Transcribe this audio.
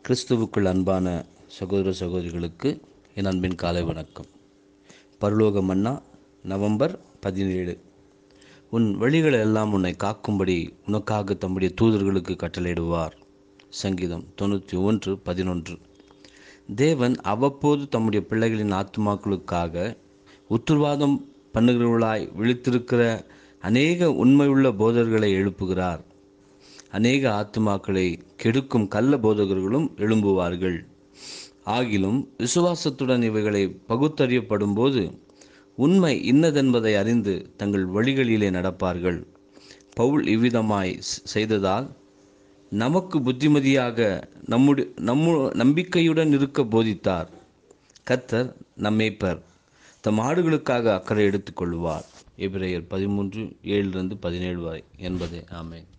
கிறிஸ்துவுக்குள் அன்பான சகோதர சகோதரிகளுக்கு என் அன்பின் காலை வணக்கம் பரலோக மன்னா நவம்பர் பதினேழு உன் வழிகளை எல்லாம் உன்னை காக்கும்படி உனக்காக தம்முடைய தூதர்களுக்கு கட்டளையிடுவார் சங்கீதம் தொண்ணூற்றி ஒன்று பதினொன்று தேவன் அவ்வப்போது தம்முடைய பிள்ளைகளின் ஆத்மாக்களுக்காக உத்தரவாதம் பண்ணுகிறவர்களாய் விழித்திருக்கிற அநேக உண்மையுள்ள போதர்களை எழுப்புகிறார் அநேக ஆத்துமாக்களை கெடுக்கும் கள்ள போதகர்களும் எழும்புவார்கள் ஆகிலும் விசுவாசத்துடன் இவைகளை பகுத்தறியப்படும் போது உண்மை இன்னதென்பதை அறிந்து தங்கள் வழிகளிலே நடப்பார்கள் பவுல் இவ்விதமாய் செய்ததால் நமக்கு புத்திமதியாக நம்முடைய நம்மு நம்பிக்கையுடன் இருக்க போதித்தார் கத்தர் நம்மேப்பர் தம் ஆடுகளுக்காக அக்கறை எடுத்துக்கொள்வார் எபிரேயர் பதிமூன்று ஏழிலிருந்து பதினேழு வரை என்பதே ஆமேன்